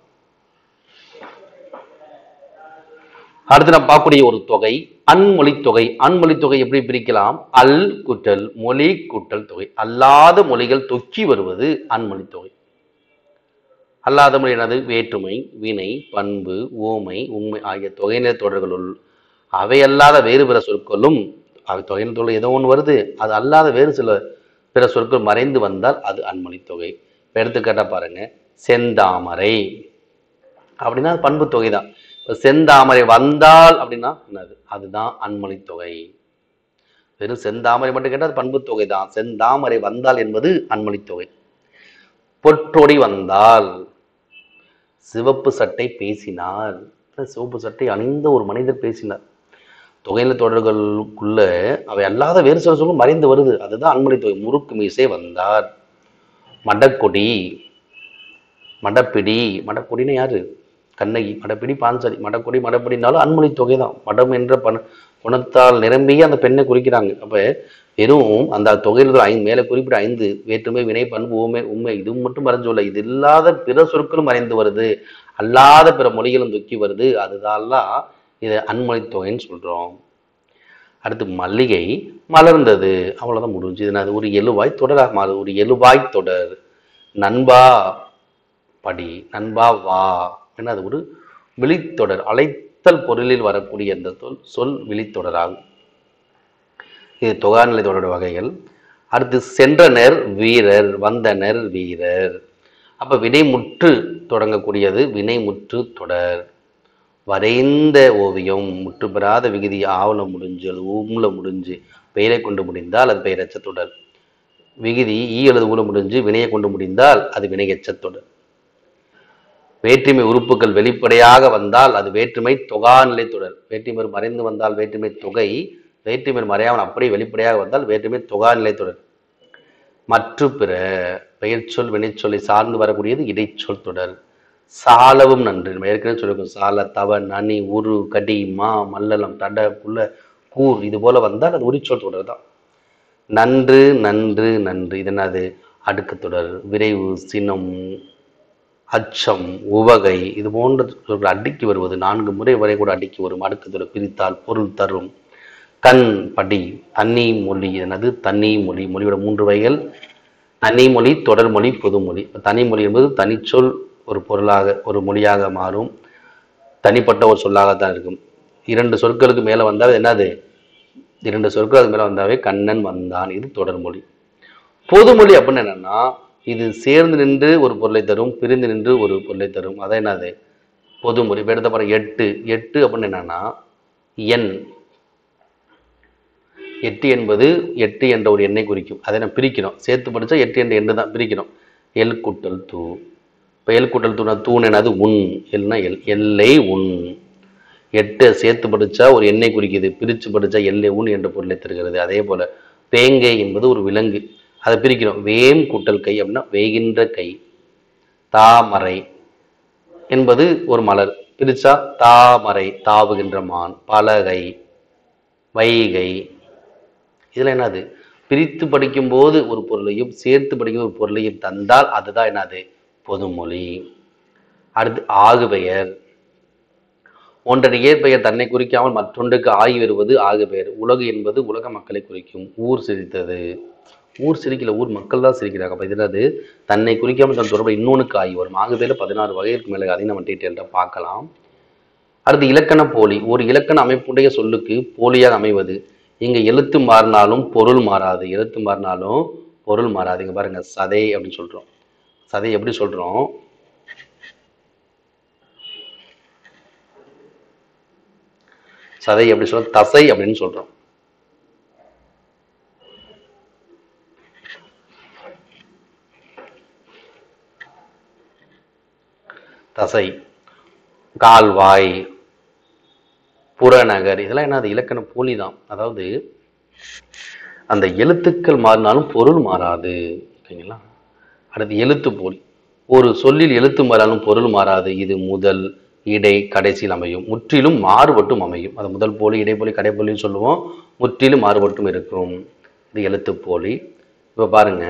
அடுத்து நம்ம பார்க்கக்கூடிய ஒரு தொகை அன்மொழி தொகை அன்மொழி தொகை எப்படி பிரிக்கலாம் அல் குட்டல் மொழி கூட்டல் தொகை அல்லாத மொழிகள் தொக்கி வருவது அன்மொழி தொகை அல்லாத மொழி என்னது வேற்றுமை வினை பண்பு ஓமை உண்மை ஆகிய தொகைநிலை தொடர்களுள் அவை அல்லாத வேறு பிற சொற்களும் அவை தொகைநிலை தொடர் ஏதோ ஒன்று வருது அது அல்லாத வேறு சில பிற சொற்கள் மறைந்து வந்தால் அது அன்மொழி தொகை இப்ப எடுத்துக்காட்டா பாருங்க செந்தாமரை அப்படின்னா அது பண்பு தொகை தான் இப்போ செந்தாமரை வந்தால் அப்படின்னா என்னது அதுதான் அன்மொழி தொகை வெறும் செந்தாமரை மட்டும் கேட்டால் அது பண்பு தொகை தான் செந்தாமரை வந்தால் என்பது அன்மொழி தொகை பொற்றொடி வந்தால் சிவப்பு சட்டை பேசினார் சிவப்பு சட்டை அணிந்த ஒரு மனிதர் பேசினார் தொகைநிலை தொடர்களுக்குள்ள அவை அல்லாத வேறு சில சொல்லும் மறைந்து வருது அதுதான் அன்மொழி தொகை முறுக்கு மீசை வந்தார் மடக்கொடி மடப்பிடி மடக்கொடின்னு யாரு கண்ணகி மடப்பிடி பாஞ்சாலி மடக்கொடி மடப்பிடினாலும் அன்மொழி தொகை தான் மடம் என்ற பண குணத்தால் நிரம்பிய அந்த பெண்ணை குறிக்கிறாங்க அப்ப வெறும் அந்த தொகையில் ஐந்து மேலே குறிப்பிட்ட ஐந்து வேற்றுமை வினை பண்பு ஊமை உண்மை இது மட்டும் மறைஞ்சுள்ள இது இல்லாத பிற சொற்களும் மறைந்து வருது அல்லாத பிற மொழிகளும் தொக்கி வருது அதுதான் இதை அன்மொழி தொகைன்னு சொல்றோம் அடுத்து மல்லிகை மலர்ந்தது அவ்வளவுதான் முடிஞ்சு இது அது ஒரு எழுவாய் தொடராக மாறுது ஒரு எழுவாய் தொடர் நண்பா படி நண்பா வா என்ன அது ஒரு விழித்தொடர் அழைத்தல் பொருளில் வரக்கூடிய அந்த சொல் சொல் விழித்தொடராகும் இது தொகாநிலை தொடர் வகைகள் அடுத்து சென்றனர் வீரர் வந்தனர் வீரர் அப்ப வினைமுற்று தொடங்கக்கூடியது வினைமுற்று தொடர் வரைந்த ஓவியம் முற்று பெறாத விகுதி ஆவல முடிஞ்சு அது ஊம்ல முடிஞ்சு பெயரை கொண்டு முடிந்தால் அது பெயரச்ச தொடர் விகுதி ஈ அல்லது ஊல முடிஞ்சு வினையை கொண்டு முடிந்தால் அது வினையச்ச தொடர் வேற்றுமை உறுப்புகள் வெளிப்படையாக வந்தால் அது வேற்றுமை தொகாநிலை தொடர் வேற்றுமை மறைந்து வந்தால் வேற்றுமை தொகை வேற்றுமை மறையாமல் அப்படியே வெளிப்படையாக வந்தால் வேற்றுமை தொகாநிலை தொடர் மற்ற பிற பெயர்ச்சொல் வினைச்சொல்லை சார்ந்து வரக்கூடியது இடைச்சொல் தொடர் சாலவும் நன்று நம்ம ஏற்கனவே சொல்லியிருக்கோம் சால தவ நனி உரு கடி மா மல்லலம் தட புல்ல கூர் இது போல வந்தால் அது உரிச்சொல் தொடர் தான் நன்று நன்று நன்று இது என்னது அடுக்கு தொடர் விரைவு சினம் அச்சம் உவகை இது போன்ற சொற்கள் அடுக்கி வருவது நான்கு முறை வரை கூட அடுக்கி வரும் அடுக்கு தொடர் பிரித்தால் பொருள் தரும் கண் படி தண்ணி மொழி என்னது தனி மொழி மொழியோட மூன்று வகைகள் தனி மொழி தொடர்மொழி பொதுமொழி தனி மொழி என்பது தனிச்சொல் ஒரு பொருளாக ஒரு மொழியாக மாறும் தனிப்பட்ட ஒரு சொல்லாகத்தான் இருக்கும் இரண்டு சொற்களுக்கு மேலே வந்தால் என்னது இரண்டு சொற்கள் அதுக்கு மேலே வந்தாவே கண்ணன் வந்தான் இது தொடர்மொழி பொதுமொழி அப்படின்னு என்னன்னா இது சேர்ந்து நின்று ஒரு பொருளை தரும் பிரிந்து நின்று ஒரு பொருளை தரும் அதான் என்னது பொதுமொழி இப்போ எடுத்த பாருங்க எட்டு எட்டு அப்படின்னு என்னன்னா எண் எட்டு என்பது எட்டு என்ற ஒரு எண்ணை குறிக்கும் அதை நம்ம பிரிக்கணும் சேர்த்து படிச்சா எட்டு என்ற எண்ணு தான் பிரிக்கணும் எல் கூட்டல் தூ இப்போ எல் கூட்டல் தூணா தூண் என்னது உன் எல்னா எல் எல்லை உன் எட்டை சேர்த்து படிச்சா ஒரு எண்ணை குறிக்குது பிரித்து படிச்சா எல்லை உன் என்ற பொருளை தருகிறது அதே போல வேங்கை என்பது ஒரு விலங்கு அதை பிரிக்கணும் வேம் கூட்டல் கை அப்படின்னா வேகின்ற கை தாமரை என்பது ஒரு மலர் பிரிச்சா தாமரை தாவுகின்ற மான் பலகை வைகை இதுல என்னது பிரித்து படிக்கும்போது ஒரு பொருளையும் சேர்த்து படிக்கும் ஒரு பொருளையும் தந்தால் அதுதான் என்னது பொதுமொழி அடுத்து ஆகுபெயர் ஒன்றன் இயற்பெயர் தன்னை குறிக்காமல் மற்றொன்றுக்கு ஆகி வருவது ஆகுபெயர் உலகு என்பது உலக மக்களை குறிக்கும் ஊர் சிரித்தது ஊர் சிரிக்கல ஊர் மக்கள் தான் சிரிக்கிறாங்க அப்போ இதில் அது தன்னை குறிக்காமல் தன் தொடர்பு இன்னொன்றுக்கு ஆகி வரும் ஆகுபெயரில் பதினாறு வகைக்கு மேலே அதையும் நம்ம டீட்டெயில்டாக பார்க்கலாம் அடுத்து இலக்கண போலி ஒரு இலக்கண அமைப்புடைய சொல்லுக்கு போலியாக அமைவது இங்க எழுத்து மாறினாலும் பொருள் மாறாது எழுத்து மாறினாலும் பொருள் மாறாது இங்க பாருங்க சதை அப்படின்னு சொல்றோம் சதை எப்படி சொல்றோம் சதை எப்படி சொல்றோம் தசை அப்படின்னு சொல்றோம் தசை கால்வாய் புறநகர் இதெல்லாம் என்னது இலக்கண போலி தான் அதாவது அந்த எழுத்துக்கள் மாறினாலும் பொருள் மாறாது ஓகேங்களா அடுத்து எழுத்து போலி ஒரு சொல்லில் எழுத்து மாறினாலும் பொருள் மாறாது இது முதல் இடை கடைசியில் அமையும் முற்றிலும் மாறுபட்டும் அமையும் அது முதல் போலி இடைப்போலி கடைப்போலின்னு சொல்லுவோம் முற்றிலும் மாறுபட்டும் இருக்கும் இது எழுத்து போலி இப்போ பாருங்க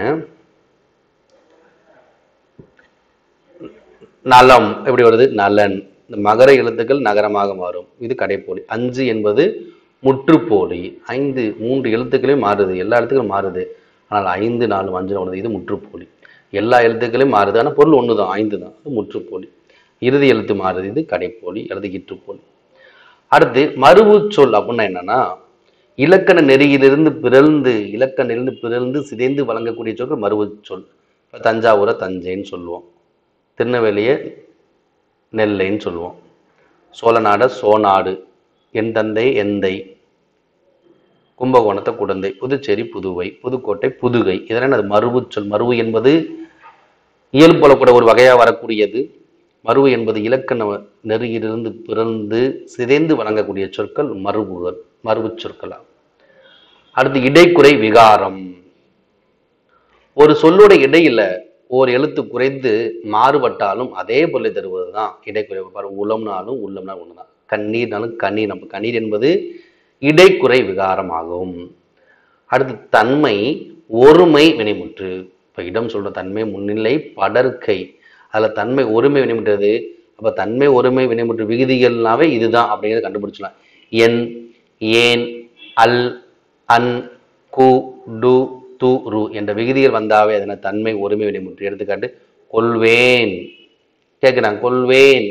நலம் எப்படி வருது நலன் இந்த மகர எழுத்துக்கள் நகரமாக மாறும் இது கடைப்போலி அஞ்சு என்பது முற்றுப்போலி ஐந்து மூன்று எழுத்துக்களையும் மாறுது எல்லா எழுத்துக்களும் மாறுது ஆனால் ஐந்து நாலு அஞ்சு வருது இது முற்றுப்போலி எல்லா எழுத்துக்களையும் மாறுது ஆனால் பொருள் ஒன்று தான் ஐந்து தான் அது முற்றுப்போலி இறுதி எழுத்து மாறுது இது கடைப்போலி அல்லது இற்றுப்போலி அடுத்து மறுவு சொல் அப்படின்னா என்னன்னா இலக்கண நெறியிலிருந்து பிறழ்ந்து இலக்கணிலிருந்து பிறழ்ந்து சிதைந்து வழங்கக்கூடிய சொற்கள் மறுவு சொல் இப்போ தஞ்சாவூரை தஞ்சைன்னு சொல்லுவோம் திருநெல்வேலியை நெல்லைன்னு சொல்லுவோம் சோழநாட சோநாடு என் தந்தை எந்தை கும்பகோணத்தை குடந்தை புதுச்சேரி புதுவை புதுக்கோட்டை புதுகை இதெல்லாம் அது மறுவு சொல் மறுவு என்பது இயல்பு போலக்கூட ஒரு வகையாக வரக்கூடியது மறுவு என்பது இலக்கண நெறியிலிருந்து பிறந்து சிதைந்து வழங்கக்கூடிய சொற்கள் மறுவுகள் மறுவு சொற்களாகும் அடுத்து இடைக்குறை விகாரம் ஒரு சொல்லோட இடையில ஓர் எழுத்து குறைந்து மாறுபட்டாலும் அதே பொருளை தருவது தான் இடைக்குறை பாரு உளம்னாலும் உள்ளம்னா ஒண்ணுதான் கண்ணீர்னாலும் கண்ணீர் நம்ம கண்ணீர் என்பது இடைக்குறை விகாரம் ஆகும் அடுத்து தன்மை ஒருமை வினைமுற்று இப்ப இடம் சொல்ற தன்மை முன்னிலை படர்க்கை அதுல தன்மை ஒருமை வினைமுற்றது அப்ப தன்மை ஒருமை வினைமுற்று விகுதிகள்னாவே இதுதான் அப்படிங்கிறத கண்டுபிடிச்சலாம் என் ஏன் அல் அன் கு டு து ரு என்ற விகுதிகள் வந்தாவே அதன தன்மை ஒருமை வினைமுற்று எடுத்துக்காட்டு கொள்வேன் கேட்குறாங்க கொள்வேன்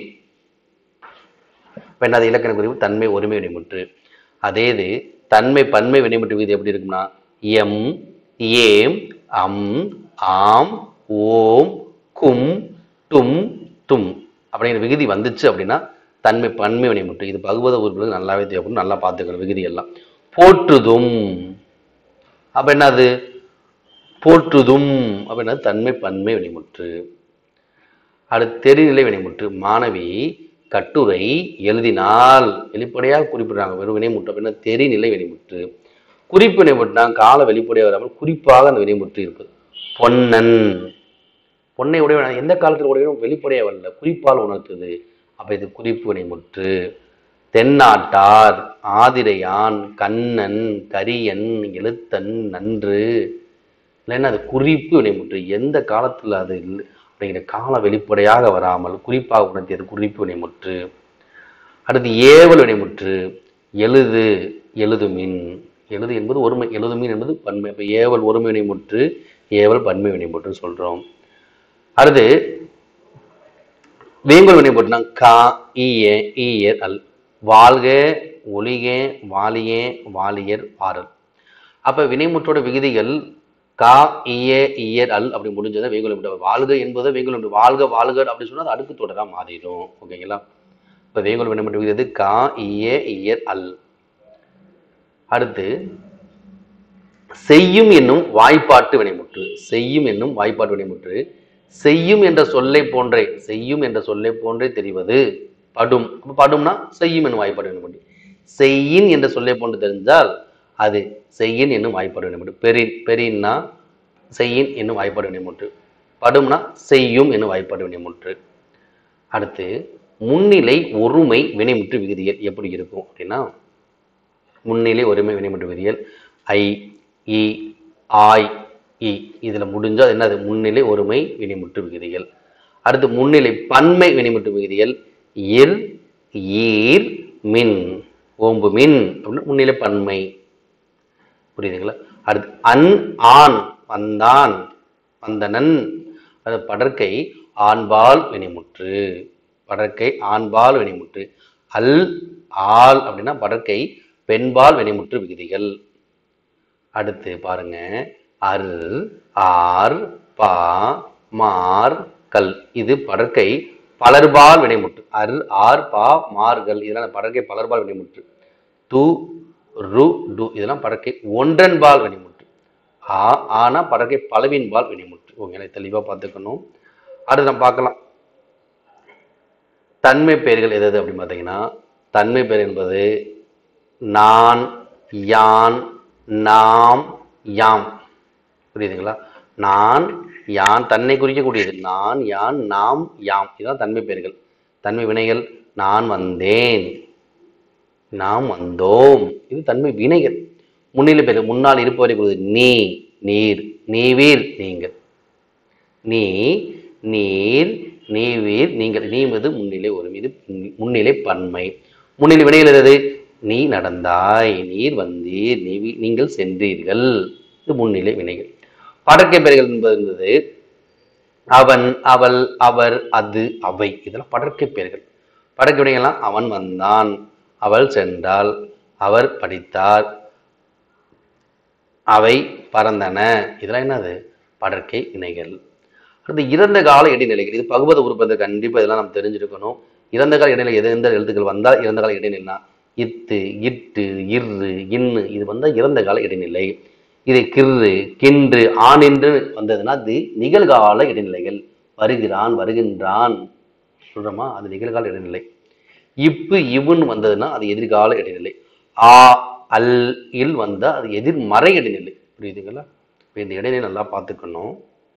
இப்ப என்னது இலக்கண குறிப்பு தன்மை ஒருமை வினைமுற்று அதே இது தன்மை பன்மை வினைமுற்று விகுதி எப்படி இருக்கும்னா எம் ஏம் அம் ஆம் ஓம் கும் டும் தும் அப்படிங்கிற விகுதி வந்துச்சு அப்படின்னா தன்மை பன்மை வினைமுற்று இது பகுவத உறுப்புகளுக்கு நல்லாவே தேவைப்படும் நல்லா பார்த்துக்கணும் விகுதி எல்லாம் போற்றுதும் அப்ப என்னது போற்றுதும் அப்ப என்னது தன்மை பன்மை வினைமுற்று அடுத்து தெரிநிலை வினைமுற்று மாணவி கட்டுரை எழுதினால் வெளிப்படையாக குறிப்பிடுறாங்க வெறும் வினைமுற்று அப்படின்னா தெரிநிலை வினைமுற்று குறிப்பு வினைமுற்றுனா கால வெளிப்படையாக வராமல் குறிப்பாக அந்த வினைமுற்று இருப்பது பொன்னன் பொன்னை உடைய எந்த காலத்தில் உடையவும் வெளிப்படையாக வரல குறிப்பால் உணர்த்துது அப்ப இது குறிப்பு வினைமுற்று தென்னாட்டார் ஆதிரையான் கண்ணன் கரியன் எழுத்தன் நன்று இல்லைன்னா அது குறிப்பு வினைமுற்று எந்த காலத்தில் அது இல்லை அப்படிங்கிற கால வெளிப்படையாக வராமல் குறிப்பாக உணர்த்தியது குறிப்பு வினைமுற்று அடுத்து ஏவல் வினைமுற்று எழுது எழுதுமின் எழுது என்பது ஒருமை எழுதுமின் என்பது பன்மை அப்போ ஏவல் ஒருமை வினைமுற்று ஏவல் பன்மை வினைமுற்று சொல்றோம் அடுத்து வேங்கோல் வினைமுற்றுனா கா ஈய ஈயர் அல் வாழ்க ஒளிக வாலியே வாலியர் வாரல் அப்ப வினைமுற்றோட விகுதிகள் கா ஈய ஈயர் அல் அப்படி முடிஞ்சதை வேங்கோல் வினைமுற்று வாழ்க என்பதை வேங்கோல் வினைமுற்று வாழ்க வாழ்க அப்படி சொன்னா அது அடுக்கு தொடரா மாறிடும் ஓகேங்களா இப்ப வேங்கோல் வினைமுற்று விகுதி எது? கா ஈய ஈயர் அல் அடுத்து செய்யும் என்னும் வாய்ப்பாட்டு வினைமுற்று செய்யும் என்னும் வாய்ப்பாட்டு வினைமுற்று செய்யும் என்ற சொல்லை போன்றே செய்யும் என்ற சொல்லை போன்றே தெரிவது படும் அப்ப படும்னா செய்யும் என்னும் வாய்ப்பாடு வினைமுற்று செய்யின் என்ற சொல்லை போன்று தெரிஞ்சால் அது செய்யின் என்னும் வாய்ப்பாடு வினைமுற்று பெரின் பெரின்னா செய்யின் என்னும் வாய்ப்பாடு வினைமுற்று படும்னா செய்யும் என்னும் வாய்ப்பாடு வினைமுற்று அடுத்து முன்னிலை ஒருமை வினைமுற்று விகுதிகள் எப்படி இருக்கும் அப்படின்னா முன்னிலை ஒருமை வினைமுற்று விதியல் ஐ இ ஆய் இ இதுல முடிஞ்சா அது என்னது முன்னிலை ஒருமை வினைமுற்று விகுதிகள் அடுத்து முன்னிலை பன்மை வினைமுற்று விகுதிகள் இல் ஈர் மின் ஓம்பு மின் அப்படின்னு முன்னிலை பன்மை புரியுதுங்களா அடுத்து அன் ஆண் வந்தான் வந்தனன் அது படற்கை ஆண்பால் வினைமுற்று படற்கை ஆண்பால் வினைமுற்று அல் ஆள் அப்படின்னா படற்கை பெண்பால் வினைமுற்று விகுதிகள் அடுத்து பாருங்க அர் ஆர் பா மார் கல் இது படற்கை பலர்பால் வினைமுற்று அர் ஆர் பா மார்கள் இதெல்லாம் படற்கை பலர்பால் வினைமுற்று து ரு டு இதெல்லாம் படற்கை ஒன்றன்பால் வினைமுற்று ஆ ஆனா படற்கை பலவின்பால் வினைமுற்று ஓகே தெளிவா பார்த்துக்கணும் அடுத்து நம்ம பார்க்கலாம் தன்மை பெயர்கள் எது எது அப்படின்னு பார்த்தீங்கன்னா தன்மை பெயர் என்பது நான் யான் நாம் யாம் புரியுதுங்களா நான் யான் தன்னை குறிக்கக்கூடியது நான் யான் நாம் யாம் இதுதான் தன்மை பெயர்கள் தன்மை வினைகள் நான் வந்தேன் நாம் வந்தோம் இது தன்மை வினைகள் முன்னிலை பெயர் முன்னால் இருப்பவரை குறித்து நீ நீர் நீவீர் நீங்கள் நீ நீர் நீவீர் நீங்கள் நீ மீது முன்னிலை ஒரு மீது முன்னிலை பன்மை முன்னிலை வினைகள் எது நீ நடந்தாய் நீர் வந்தீர் நீ வீ- நீங்கள் சென்றீர்கள் இது முன்னிலை வினைகள் படற்கை பெயர்கள் என்பது இருந்தது அவன் அவள் அவர் அது அவை இதெல்லாம் படற்கை பெயர்கள் படற்கை வினைகள்லாம் அவன் வந்தான் அவள் சென்றாள் அவர் படித்தார் அவை பறந்தன இதெல்லாம் என்னது படற்கை வினைகள் அடுத்து இறந்த கால இடைநிலைகள் இது பகுபத உறுப்பு கண்டிப்பா இதெல்லாம் நம்ம தெரிஞ்சிருக்கணும் இறந்த கால இடைநிலை எது எந்த எழுத்துக்கள் வந்தால் இறந்த கால இடைநிலைனா இத்து இட்டு இரு இன்னு இது வந்தா இறந்த கால இடைநிலை இதை கிர்ரு கின்று ஆண் என்று வந்ததுன்னா அது நிகழ்கால இடைநிலைகள் வருகிறான் வருகின்றான் சொல்றோமா அது நிகழ்கால இடைநிலை இப்பு இவுன்னு வந்ததுன்னா அது எதிர்கால இடைநிலை ஆ அல் இல் வந்தா அது எதிர்மறை இடைநிலை புரியுதுங்களா இப்ப இந்த இடைநிலை நல்லா பார்த்துக்கணும்